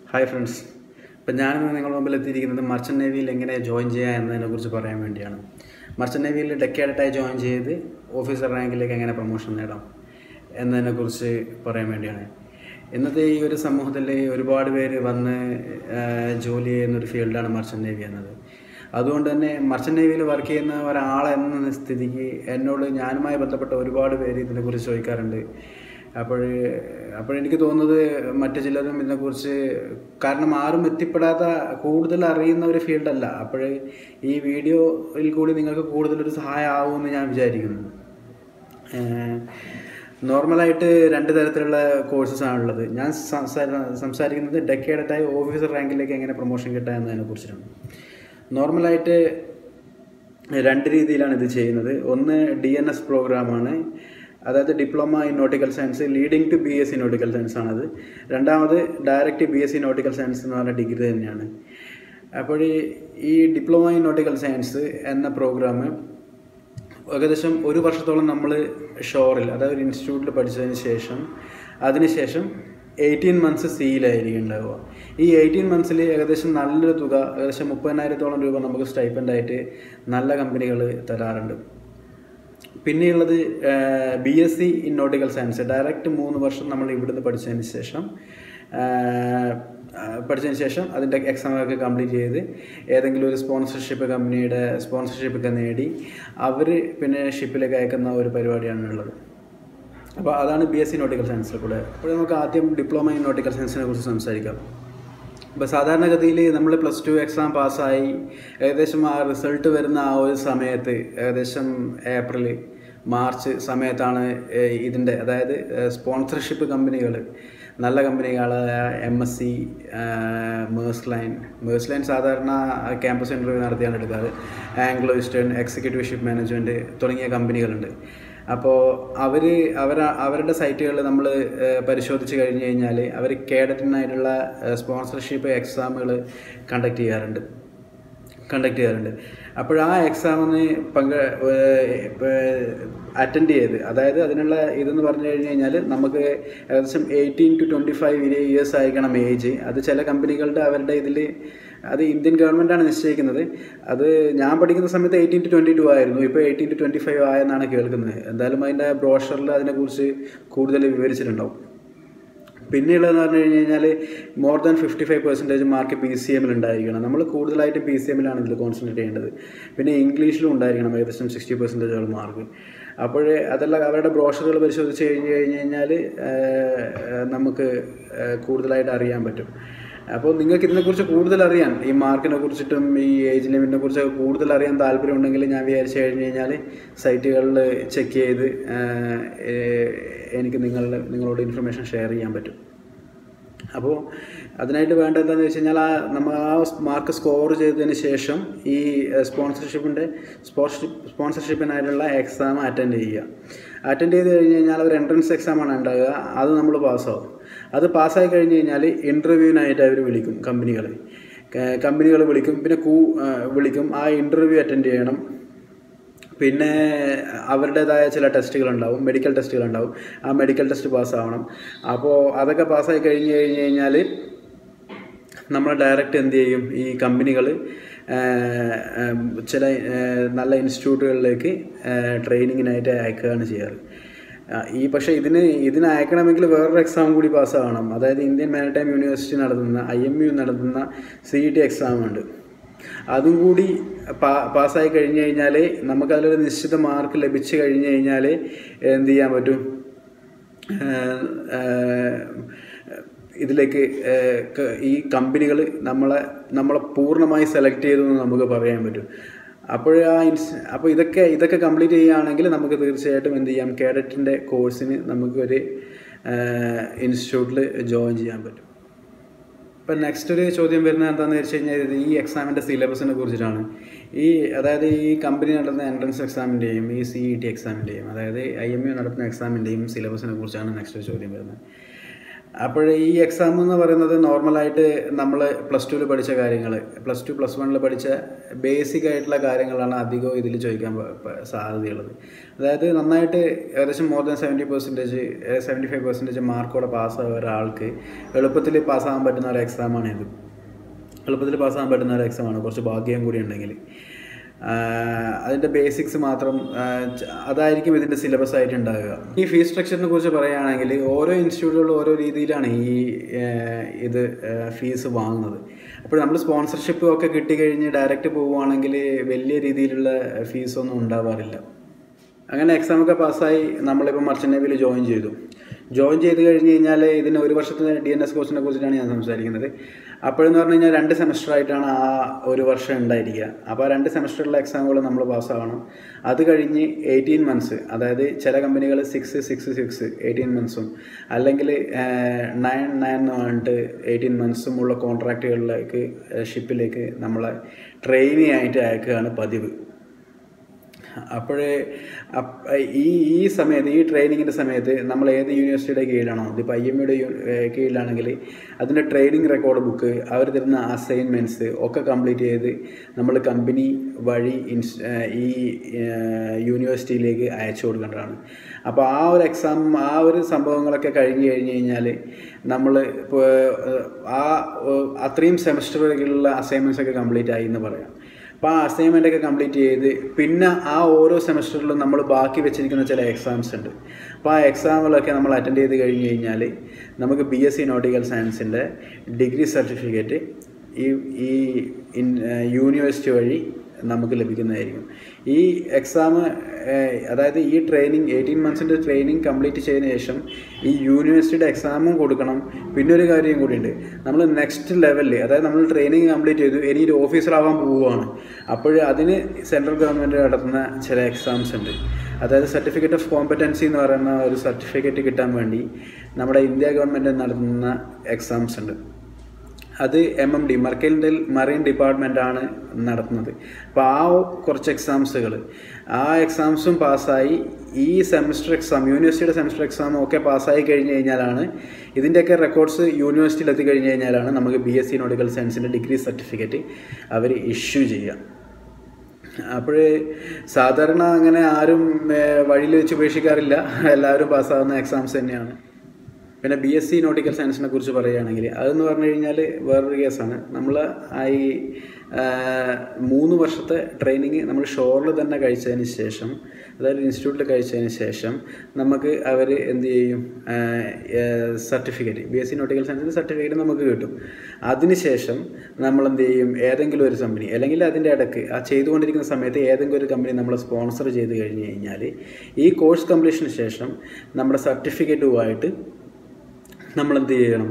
hi friends ഇപ്പം ഞാനിന്ന് നിങ്ങളുടെ മുമ്പിൽ എത്തിയിരിക്കുന്നത് മർച്ചൻ്റ് നേവിയിൽ എങ്ങനെ ജോയിൻ ചെയ്യുക എന്നതിനെക്കുറിച്ച് പറയാൻ വേണ്ടിയാണ് മർച്ചൻ്റ് നേവിയിൽ ഡെക്കേഡായി ജോയിൻ ചെയ്ത് ഓഫീസർ റാങ്കിലേക്ക് എങ്ങനെ പ്രൊമോഷൻ നേടാം എന്നതിനെക്കുറിച്ച് പറയാൻ വേണ്ടിയാണ് ഇന്നത്തെ ഈ ഒരു സമൂഹത്തിൽ ഒരുപാട് പേര് വന്ന് ആ, ജോലി ചെയ്യുന്ന ഒരു ഫീൽഡാണ് മർച്ചൻ്റ് നേവി എന്നത് അതുകൊണ്ട് തന്നെ മർച്ചൻ്റ് നേവിയിൽ വർക്ക് ചെയ്യുന്ന ഒരാളെന്ന സ്ഥിതിക്ക് എന്നോട് ഞാനുമായി ബന്ധപ്പെട്ട ഒരുപാട് പേര് ഇതിനെക്കുറിച്ച് ചോദിക്കാറുണ്ട് അപ്പോൾ അപ്പോഴെനിക്ക് തോന്നുന്നത് മറ്റു ചിലരും ഇതിനെക്കുറിച്ച് കാരണം ആരും എത്തിപ്പെടാത്ത കൂടുതൽ അറിയുന്ന ഒരു ഫീൽഡല്ല അപ്പോൾ ഈ വീഡിയോയിൽ കൂടി നിങ്ങൾക്ക് കൂടുതലൊരു സഹായം ആവുമെന്ന് ഞാൻ വിചാരിക്കുന്നു ഏഹ് നോർമലായിട്ട് രണ്ട് തരത്തിലുള്ള കോഴ്സസ് ആണുള്ളത് ഞാൻ സംസാര- സംസാരിക്കുന്നത് ഡെക്കേഡായി ഓഫീസർ റാങ്കിലേക്ക് എങ്ങനെ പ്രൊമോഷൻ കിട്ടുക എന്നതിനെ കുറിച്ചിട്ടാണ് നോർമലായിട്ട് രണ്ട് രീതിയിലാണ് ഇത് ചെയ്യുന്നത് ഒന്ന് ഡി എൻ എസ് പ്രോഗ്രാമാണ് അതായത് diploma in nautical science leading to B S C nautical science ആണത് രണ്ടാമത് direct B S C nautical science എന്ന് പറഞ്ഞ ഡിഗ്രി തന്നെയാണ് അപ്പോൾ ഈ- ഈ ഡിപ്ലോമ ഇൻ നോട്ടിക്കൽ സയൻസ് എന്ന പ്രോഗ്രാം ഏകദേശം ഒരു വർഷത്തോളം നമ്മൾ ഷോറിൽ അതായത് ഒരു ഇൻസ്റ്റിറ്റ്യൂട്ടിൽ പഠിച്ചതിന് ശേഷം അതിനുശേഷം എയ്റ്റീൻ മന്ത്സ് സിയിലായിരിക്കും ഉണ്ടാവുക ഈ എയ്റ്റീൻ മന്ത്സിൽ ഏകദേശം നല്ലൊരു തുക ഏകദേശം മുപ്പതിനായിരത്തോളം രൂപ നമുക്ക് സ്റ്റൈപ്പൻ്റായിട്ട് നല്ല കമ്പനികൾ തരാറുണ്ട് പിന്നെയുള്ളത് B S C in nautical science direct മൂന്ന് വർഷം നമ്മൾ ഇവിടുന്ന് പഠിച്ചതിന് ശേഷം ആ, ആ, പഠിച്ചതിന് ശേഷം അതിൻ്റെ എക്സാമൊക്കെ കംപ്ലീറ്റ് ചെയ്ത് ഏതെങ്കിലും ഒരു സ്പോൺസർഷിപ്പ് കമ്പനിയുടെ സ്പോൺസർഷിപ്പ് ഒക്കെ നേടി അവർ പിന്നെ ഷിപ്പിലേക്ക് അയക്കുന്ന ഒരു പരിപാടിയാണ് ഉള്ളത് അപ്പോൾ അതാണ് ബി എസ് സി നോട്ടിക്കൽ സയൻസിൽ കൂടെ അപ്പോൾ നമുക്ക് ആദ്യം ഡിപ്ലോമ ഇൻ നോട്ടിക്കൽ സയൻസിനെ കുറിച്ച് സംസാരിക്കാം ഇപ്പോൾ സാധാരണഗതിയിൽ നമ്മൾ പ്ലസ് ടു എക്സാം പാസ്സായി ഏകദേശം ആ റിസൾട്ട് വരുന്ന ആ ഒരു സമയത്ത് ഏകദേശം ഏപ്രിൽ മാർച്ച് സമയത്താണ് ഏഹ്, ഇതിൻ്റെ അതായത് സ്പോൺസർഷിപ്പ് കമ്പനികൾ നല്ല കമ്പനികളായ M S C Maersk line Maersk line സാധാരണ ക്യാമ്പസ് ഇൻ്റർവ്യൂ നടത്തിയാണ് എടുക്കാറ് Anglo Eastern executive ship management തുടങ്ങിയ കമ്പനികളുണ്ട് അപ്പോൾ അവർ അവർ അവരുടെ സൈറ്റുകളിൽ നമ്മൾ പരിശോധിച്ച് കഴിഞ്ഞ് കഴിഞ്ഞാൽ അവർ കേഡറ്റിനായിട്ടുള്ള സ്പോൺസർഷിപ്പ് എക്സാമുകൾ കണ്ടക്ട് ചെയ്യാറുണ്ട് കണ്ടക്ട് ചെയ്യാറുണ്ട് അപ്പോൾ ആ എക്സാമിന് പങ്ക് അറ്റൻഡ് ചെയ്ത് അതായത് അതിനുള്ള ഇതെന്ന് പറഞ്ഞു കഴിഞ്ഞ് കഴിഞ്ഞാൽ നമുക്ക് ഏകദേശം eighteen to twenty five years ആയിരിക്കണം ഏജ് അത് ചില കമ്പനികളുടെ അവരുടെ ഇതിൽ അത് ഇന്ത്യൻ ഗവൺമെൻറ്റാണ് നിശ്ചയിക്കുന്നത് അത് ഞാൻ പഠിക്കുന്ന സമയത്ത് എയ്റ്റീൻ ടു ട്വൻറ്റി ടു ആയിരുന്നു ഇപ്പോൾ എയ്റ്റീൻ ടു ട്വൻറ്റി ഫൈവ് ആയെന്നാണ് കേൾക്കുന്നത് എന്തായാലും അതിൻ്റെ ബ്രോഷറിൽ അതിനെക്കുറിച്ച് കൂടുതൽ വിവരിച്ചിട്ടുണ്ടാവും പിന്നെയുള്ളതെന്ന് പറഞ്ഞു കഴിഞ്ഞ് കഴിഞ്ഞാൽ more than fifty five percentage mark P C എമ്മിൽ ഉണ്ടായിരിക്കണം നമ്മൾ കൂടുതലായിട്ടും പി സി എമ്മിലാണ് ഇതിൽ കോൺസെൻട്രേറ്റ് ചെയ്യേണ്ടത് പിന്നെ ഇംഗ്ലീഷിലും ഉണ്ടായിരിക്കണം ഏകദേശം സിക്സ്റ്റി പെർസെൻറ്റേജോളം മാർക്ക് അപ്പോൾ അതെല്ലാം അവരുടെ ബ്രോഷറുകൾ പരിശോധിച്ച് കഴിഞ്ഞ് കഴിഞ്ഞ് കഴിഞ്ഞാൽ നമുക്ക് ഏഹ്, കൂടുതലായിട്ട് അറിയാൻ പറ്റും അപ്പോൾ നിങ്ങൾക്ക് ഇതിനെക്കുറിച്ച് കൂടുതൽ അറിയാൻ ഈ മാർക്കിനെ കുറിച്ചിട്ടും ഈ ഏജ് ലിമിറ്റിനെ കുറിച്ചൊക്കെ കൂടുതൽ അറിയാൻ താല്പര്യമുണ്ടെങ്കിൽ ഞാൻ വിചാരിച്ചു കഴിഞ്ഞ് കഴിഞ്ഞാൽ സൈറ്റുകളിൽ ചെക്ക് ചെയ്ത് ആഹ്, ഏഹ്, എനിക്ക് നിങ്ങളുടെ നിങ്ങളോട് ഇൻഫർമേഷൻ ഷെയർ ചെയ്യാൻ പറ്റും അപ്പോൾ അതിനായിട്ട് വേണ്ട എന്താണെന്ന് വെച്ച് കഴിഞ്ഞാൽ ആ നമ്മൾ ആ മാർക്ക് സ്കോർ ചെയ്തതിന് ശേഷം ഈ സ്പോൺസർഷിപ്പിൻ്റെ സ്പോൺസർഷിപ്പിനായിട്ടുള്ള എക്സാം അറ്റൻഡ് ചെയ്യുക അറ്റൻഡ് ചെയ്ത് കഴിഞ്ഞ് കഴിഞ്ഞാൽ ഒരു എൻട്രൻസ് എക്സാമാണ് ഉണ്ടാകുക അത് നമ്മൾ പാസ്സാവും അത് പാസ്സായി കഴിഞ്ഞ് കഴിഞ്ഞാൽ ഇൻ്റർവ്യൂവിനായിട്ട് അവർ വിളിക്കും കമ്പനികൾ കമ്പനികൾ വിളിക്കും പിന്നെ കൂ ആ, വിളിക്കും ആ ഇൻ്റർവ്യൂ അറ്റൻഡ് ചെയ്യണം പിന്നെ അവരുടേതായ ചില ടെസ്റ്റുകൾ ഉണ്ടാവും മെഡിക്കൽ ടെസ്റ്റുകൾ ഉണ്ടാവും ആ മെഡിക്കൽ ടെസ്റ്റ് പാസ്സാവണം അപ്പോൾ അതൊക്കെ പാസ്സായി കഴിഞ്ഞ് കഴിഞ്ഞ് കഴിഞ്ഞാൽ നമ്മൾ ഡയറക്റ്റ് എന്ത് ചെയ്യും ഈ കമ്പനികൾ ചില ഏഹ്, നല്ല ഇൻസ്റ്റിറ്റ്യൂട്ടുകളിലേക്ക് ട്രെയിനിങ്ങിനായിട്ട് അയക്കുകയാണ് ചെയ്യാറ് ആ, ഈ പക്ഷേ ഇതിന് ഇതിന് അയക്കണമെങ്കിൽ വേറൊരു എക്സാം കൂടി പാസ്സാവണം അതായത് ഇന്ത്യൻ മാരിടൈം യൂണിവേഴ്സിറ്റി നടത്തുന്ന ഐ എം യു നടത്തുന്ന സി ടി എക്സാം ഉണ്ട് അതും കൂടി പാ പാസ്സായി കഴിഞ്ഞ് കഴിഞ്ഞാൽ നമുക്കതിലൊരു നിശ്ചിത മാർക്ക് ലഭിച്ചു കഴിഞ്ഞ് കഴിഞ്ഞാൽ എന്ത് ചെയ്യാൻ പറ്റും ഏഹ്, ഏഹ്, ഇതിലേക്ക് ഏഹ്, ക- ഈ കമ്പനികൾ നമ്മളെ നമ്മളെ പൂർണ്ണമായി സെലക്ട് ചെയ്തു എന്ന് നമുക്ക് പറയാൻ പറ്റും അപ്പോൾ ആ ഇൻസ് അപ്പോൾ ഇതൊക്കെ ഇതൊക്കെ കംപ്ലീറ്റ് ചെയ്യുകയാണെങ്കിൽ നമുക്ക് തീർച്ചയായിട്ടും എന്ത് ചെയ്യാം കേഡറ്റിൻ്റെ കോഴ്സിന് നമുക്കൊരു ഇൻസ്റ്റിറ്റ്യൂട്ടിൽ ജോയിൻ ചെയ്യാൻ പറ്റും ഇപ്പം നെക്സ്റ്റ് ഒരു ചോദ്യം വരുന്നത് എന്താണെന്ന് വെച്ച് കഴിഞ്ഞാൽ ഇത് ഈ എക്സാമിൻ്റെ സിലബസിനെ കുറിച്ചിട്ടാണ് ഈ അതായത് ഈ കമ്പനി നടത്തുന്ന എൻട്രൻസ് എക്സാമിൻ്റെയും ഈ സി ഇ ടി എക്സാമിൻ്റെയും അതായത് ഐ എം യു നടത്തുന്ന എക്സാമിൻ്റെയും സിലബസിനെ കുറിച്ചാണ് നെക്സ്റ്റ് ചോദ്യം വരുന്നത് അപ്പോൾ ഈ എക്സാം എന്ന് പറയുന്നത് നോർമലായിട്ട് നമ്മൾ പ്ലസ് ടുവിൽ പഠിച്ച കാര്യങ്ങൾ പ്ലസ് ടു പ്ലസ് വണ്ണിൽ പഠിച്ച ബേസിക് ആയിട്ടുള്ള കാര്യങ്ങളാണ് അധികവും ഇതിൽ ചോദിക്കാൻ പ- പ- സാധ്യതയുള്ളത് അതായത് നന്നായിട്ട് ഏകദേശം more than seventy percentage seventy five percentage മാർക്കോടെ പാസ്സായ ഒരാൾക്ക് എളുപ്പത്തിൽ പാസ്സാകാൻ പറ്റുന്ന ഒരു എക്സാമാണ് ഇത് എളുപ്പത്തിൽ പാസ്സാകാൻ പറ്റുന്ന ഒരു എക്സാമാണ് കുറച്ച് ഭാഗ്യം കൂടി ഉണ്ടെങ്കിൽ അതിൻ്റെ ബേസിക്സ് മാത്രം ആ, ച- അതായിരിക്കും ഇതിൻ്റെ സിലബസ് ആയിട്ട് ഉണ്ടാകുക ഈ ഫീസ് സ്ട്രക്ചറിനെ കുറിച്ച് പറയുകയാണെങ്കിൽ ഓരോ ഇൻസ്റ്റിറ്റ്യൂട്ടുകളും ഓരോ രീതിയിലാണ് ഈ ആ, ഇത് ഫീസ് വാങ്ങുന്നത് അപ്പോൾ നമ്മൾ സ്പോൺസർഷിപ്പ് ഒക്കെ കിട്ടിക്കഴിഞ്ഞ് ഡയറക്റ്റ് പോവുകയാണെങ്കിൽ വലിയ രീതിയിലുള്ള ഫീസൊന്നും ഉണ്ടാവാറില്ല അങ്ങനെ എക്സാം ഒക്കെ പാസ്സായി നമ്മളിപ്പോൾ മർച്ചൻ്റ് നേവിയിൽ ജോയിൻ ചെയ്തു ജോയിൻ ചെയ്ത് കഴിഞ്ഞ് കഴിഞ്ഞാൽ ഇതിന് ഒരു വർഷത്തെ ഡി എൻ എസ് കോഴ്സിനെ കുറിച്ചിട്ടാണ് ഞാൻ സംസാരിക്കുന്നത് അപ്പോഴെന്ന് പറഞ്ഞു കഴിഞ്ഞാൽ രണ്ട് സെമസ്റ്റർ ആയിട്ടാണ് ആ ഒരു വർഷം ഉണ്ടായിരിക്കുക അപ്പോൾ ആ രണ്ട് സെമസ്റ്ററിലെ എക്സാമുകൾ നമ്മൾ പാസ്സാവണം അത് കഴിഞ്ഞ് എയ്റ്റീൻ മന്ത്സ് അതായത് ചില കമ്പനികൾ സിക്സ് സിക്സ് സിക്സ് എയ്റ്റീൻ മന്ത്സും അല്ലെങ്കിൽ നയൻ നയൻ എന്ന് പറഞ്ഞിട്ട് എയ്റ്റീൻ മന്ത്സും ഉള്ള കോൺട്രാക്റ്റുകളിലേക്ക് ഷിപ്പിലേക്ക് നമ്മളെ ട്രെയിനി ആയിട്ട് അയക്കുകയാണ് പതിവ് അപ്പോഴേ അപ്പ- ഈ ഈ സമയത്ത് ഈ ട്രെയിനിങ്ങിൻ്റെ സമയത്ത് നമ്മൾ ഏത് യൂണിവേഴ്സിറ്റിയുടെ കീഴിലാണോ ഇതിപ്പോൾ ഐ എം യുടെ കീഴിലാണെങ്കിൽ അതിൻ്റെ ട്രെയിനിങ് റെക്കോർഡ് ബുക്ക് അവർ തരുന്ന അസൈൻമെൻറ്റ്സ് ഒക്കെ കംപ്ലീറ്റ് ചെയ്ത് നമ്മൾ കമ്പനി വഴി ഇൻസ് ഈ യൂണിവേഴ്സിറ്റിയിലേക്ക് അയച്ചു കൊടുക്കേണ്ടതാണ് അപ്പോൾ ആ ഒരു എക്സാം ആ ഒരു സംഭവങ്ങളൊക്കെ കഴിഞ്ഞ് കഴിഞ്ഞ് കഴിഞ്ഞാൽ നമ്മൾ ഇപ്പോൾ ആ അത്രയും സെമസ്റ്ററുകളിലുള്ള അസൈൻമെൻറ്റ്സ് ഒക്കെ കംപ്ലീറ്റ് ആയി എന്ന് പറയാം അപ്പോൾ ആ അസൈൻമെൻ്റ് ഒക്കെ കംപ്ലീറ്റ് ചെയ്ത് പിന്നെ ആ ഓരോ സെമസ്റ്ററിലും നമ്മൾ ബാക്കി വെച്ചിരിക്കുന്ന ചില എക്സാംസ് ഉണ്ട് അപ്പോൾ ആ എക്സാമുകളൊക്കെ നമ്മൾ അറ്റൻഡ് ചെയ്ത് കഴിഞ്ഞ് കഴിഞ്ഞാൽ നമുക്ക് ബി എസ് സി നോട്ടിക്കൽ സയൻസിൻ്റെ ഡിഗ്രി സർട്ടിഫിക്കറ്റ് ഈ ഈ ഇൻ യൂണിവേഴ്സിറ്റി വഴി നമുക്ക് ലഭിക്കുന്നതായിരിക്കും ഈ എക്സാം അതായത് ഈ ട്രെയിനിങ് എയ്റ്റീൻ മന്ത്സിൻ്റെ ട്രെയിനിങ് കംപ്ലീറ്റ് ചെയ്തതിന് ശേഷം ഈ യൂണിവേഴ്സിറ്റിയുടെ എക്സാമും കൊടുക്കണം പിന്നെ ഒരു കാര്യം കൂടിയുണ്ട് നമ്മൾ നെക്സ്റ്റ് ലെവലിൽ അതായത് നമ്മൾ ട്രെയിനിങ് കംപ്ലീറ്റ് ചെയ്തു ഇനി ഒരു ഓഫീസറാവാൻ പോവുകയാണ് അപ്പോൾ അതിന് സെൻട്രൽ ഗവൺമെൻറ് നടത്തുന്ന ചില എക്സാംസ് ഉണ്ട് അതായത് സർട്ടിഫിക്കറ്റ് ഓഫ് കോമ്പറ്റൻസി എന്ന് പറയുന്ന ഒരു സർട്ടിഫിക്കറ്റ് കിട്ടാൻ വേണ്ടി നമ്മുടെ ഇന്ത്യ ഗവൺമെൻറ് നടത്തുന്ന എക്സാംസ് ഉണ്ട് അത് എം എം ഡി മർക്കലിൻ്റെ മറൈൻ ഡിപ്പാർട്ട്മെൻറ്റാണ് നടത്തുന്നത് അപ്പോൾ ആ കുറച്ച് എക്സാംസുകൾ ആ എക്സാംസും പാസ്സായി ഈ സെമസ്റ്റർ എക്സാം യൂണിവേഴ്സിറ്റിയുടെ സെമസ്റ്റർ എക്സാമും ഒക്കെ പാസ്സായി കഴിഞ്ഞ് കഴിഞ്ഞാലാണ് ഇതിൻ്റെയൊക്കെ റെക്കോർഡ്സ് യൂണിവേഴ്സിറ്റിയിൽ എത്തി കഴിഞ്ഞ് കഴിഞ്ഞാലാണ് നമുക്ക് ബി എസ് സി നോട്ടിക്കൽ സയൻസിൻ്റെ ഡിഗ്രി സർട്ടിഫിക്കറ്റ് അവർ ഇഷ്യൂ ചെയ്യുക അപ്പോൾ സാധാരണ അങ്ങനെ ആരും വഴിയിൽ വെച്ച് ഉപേക്ഷിക്കാറില്ല എല്ലാവരും പാസ്സാകുന്ന എക്സാംസ് തന്നെയാണ് പിന്നെ ബി എസ് സി നോട്ടിക്കൽ സയൻസിനെ കുറിച്ച് പറയുകയാണെങ്കിൽ അതെന്ന് പറഞ്ഞു കഴിഞ്ഞാൽ വേറൊരു കേസാണ് നമ്മൾ ആ ഈ ആ, മൂന്ന് വർഷത്തെ ട്രെയിനിങ് നമ്മൾ ഷോറിൽ തന്നെ കഴിച്ചതിന് ശേഷം അതായത് ഇൻസ്റ്റിറ്റ്യൂട്ടിൽ കഴിച്ചതിന് ശേഷം നമുക്ക് അവർ എന്ത് ചെയ്യും certificate B S C nautical സയൻസിൻ്റെ സർട്ടിഫിക്കറ്റ് നമുക്ക് കിട്ടും അതിനുശേഷം നമ്മൾ എന്ത് ചെയ്യും ഏതെങ്കിലും ഒരു കമ്പനി അല്ലെങ്കിൽ അതിൻ്റെ ഇടയ്ക്ക് ആ ചെയ്തുകൊണ്ടിരിക്കുന്ന സമയത്ത് ഏതെങ്കിലും ഒരു കമ്പനി നമ്മളെ സ്പോൺസർ ചെയ്ത് കഴിഞ്ഞ് കഴിഞ്ഞാൽ ഈ കോഴ്സ് കംപ്ലീഷന് ശേഷം നമ്മുടെ സർട്ടിഫിക്കറ്റുമായിട്ട് നമ്മൾ എന്ത് ചെയ്യണം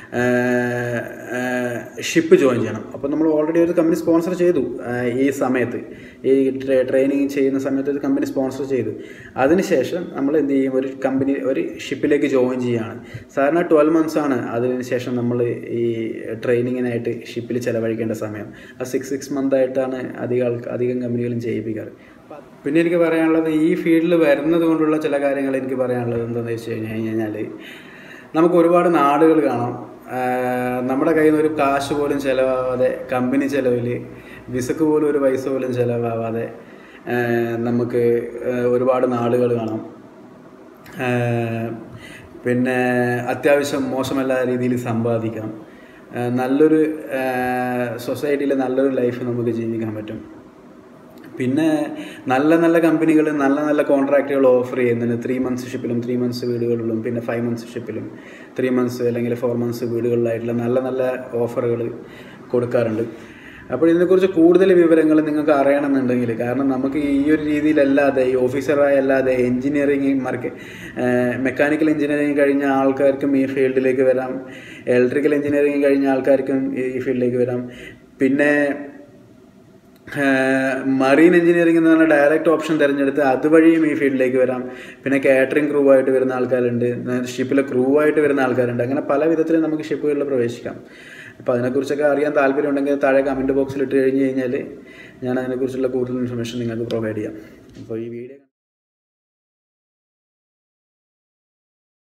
ഷിപ്പ് ജോയിൻ ചെയ്യണം അപ്പോൾ നമ്മൾ ഓൾറെഡി ഒരു കമ്പനി സ്പോൺസർ ചെയ്തു ആ, ഈ സമയത്ത് ഈ ട്രെയിനിങ് ചെയ്യുന്ന സമയത്ത് ഒരു കമ്പനി സ്പോൺസർ ചെയ്തു അതിനുശേഷം നമ്മൾ എന്ത് ചെയ്യും ഒരു കമ്പനി ഒരു ഷിപ്പിലേക്ക് ജോയിൻ ചെയ്യുകയാണ് സാധാരണ ട്വൽവ് മന്ത്സ് ആണ് അതിന് ശേഷം നമ്മൾ ഈ ട്രെയിനിങ്ങിനായിട്ട് ഷിപ്പിൽ ചിലവഴിക്കേണ്ട സമയം ആ സിക്സ് സിക്സ് മന്ത് ആയിട്ടാണ് അധികം ആൾക്ക് അധികം കമ്പനികളും ചെയ്യിപ്പിക്കാറ് പിന്നെ എനിക്ക് പറയാനുള്ളത് ഈ ഫീൽഡിൽ വരുന്നത് കൊണ്ടുള്ള ചില കാര്യങ്ങൾ എനിക്ക് പറയാനുള്ളത് എന്താണെന്ന് വെച്ച് കഴിഞ്ഞ് കഴിഞ്ഞാൽ നമുക്ക് ഒരുപാട് നാടുകൾ കാണാം ആഹ് നമ്മുടെ കയ്യിൽ നിന്ന് ഒരു കാശ് പോലും ചിലവാവാതെ കമ്പനി ചിലവിൽ വിസക്ക് പോലും ഒരു പൈസ പോലും ചിലവാവാതെ ആഹ് നമുക്ക് ആഹ് ഒരുപാട് നാടുകൾ കാണാം ആഹ് പിന്നെ അത്യാവശ്യം മോശമല്ലാത്ത രീതിയിൽ സമ്പാദിക്കാം ആഹ് നല്ലൊരു സൊസൈറ്റിയിൽ നല്ലൊരു ലൈഫ് നമുക്ക് ജീവിക്കാൻ പറ്റും പിന്നെ നല്ല നല്ല കമ്പനികൾ നല്ല നല്ല കോൺട്രാക്റ്റുകൾ ഓഫർ ചെയ്യുന്നുണ്ട് ത്രീ മന്ത്സ് ഷിപ്പിലും ത്രീ മന്ത്സ് വീടുകളിലും പിന്നെ ഫൈവ് മന്ത്സ് ഷിപ്പിലും ത്രീ മന്ത്സ് അല്ലെങ്കിൽ ഫോർ മന്ത്സ് വീടുകളിലായിട്ടുള്ള നല്ല നല്ല ഓഫറുകൾ കൊടുക്കാറുണ്ട് അപ്പോൾ ഇതിനെക്കുറിച്ച് കൂടുതൽ വിവരങ്ങൾ നിങ്ങൾക്ക് അറിയണമെന്നുണ്ടെങ്കിൽ കാരണം നമുക്ക് ഈ ഒരു രീതിയിലല്ലാതെ ഈ ഓഫീസറായി അല്ലാതെ എഞ്ചിനീയറിങ് മാർക്ക് മെക്കാനിക്കൽ എഞ്ചിനീയറിങ് കഴിഞ്ഞ ആൾക്കാർക്കും ഈ ഫീൽഡിലേക്ക് വരാം ഇലക്ട്രിക്കൽ എഞ്ചിനീയറിങ് കഴിഞ്ഞ ആൾക്കാർക്കും ഈ ഫീൽഡിലേക്ക് വരാം പിന്നെ മറീൻ എഞ്ചിനീയറിംഗ് എന്ന് പറഞ്ഞാൽ ഡയറക്റ്റ് ഓപ്ഷൻ തിരഞ്ഞെടുത്ത് അതുവഴിയും ഈ ഫീൽഡിലേക്ക് വരാം പിന്നെ കാറ്ററിംഗ് ക്രൂ ആയിട്ട് വരുന്ന ആൾക്കാരുണ്ട് ഷിപ്പിലെ ക്രൂ ആയിട്ട് വരുന്ന ആൾക്കാരുണ്ട് അങ്ങനെ പല വിധത്തിലും നമുക്ക് ഷിപ്പുകളിൽ പ്രവേശിക്കാം അപ്പോൾ അതിനെക്കുറിച്ചൊക്കെ അറിയാൻ താല്പര്യം ഉണ്ടെങ്കിൽ താഴെ കമൻറ്റ് ബോക്സിൽ ഇട്ട് കഴിഞ്ഞ് കഴിഞ്ഞാൽ ഞാൻ അതിനെക്കുറിച്ചുള്ള കൂടുതൽ ഇൻഫർമേഷൻ നിങ്ങൾക്ക് പ്രൊവൈഡ് ചെയ്യാം അപ്പോൾ ഈ വീഡിയോ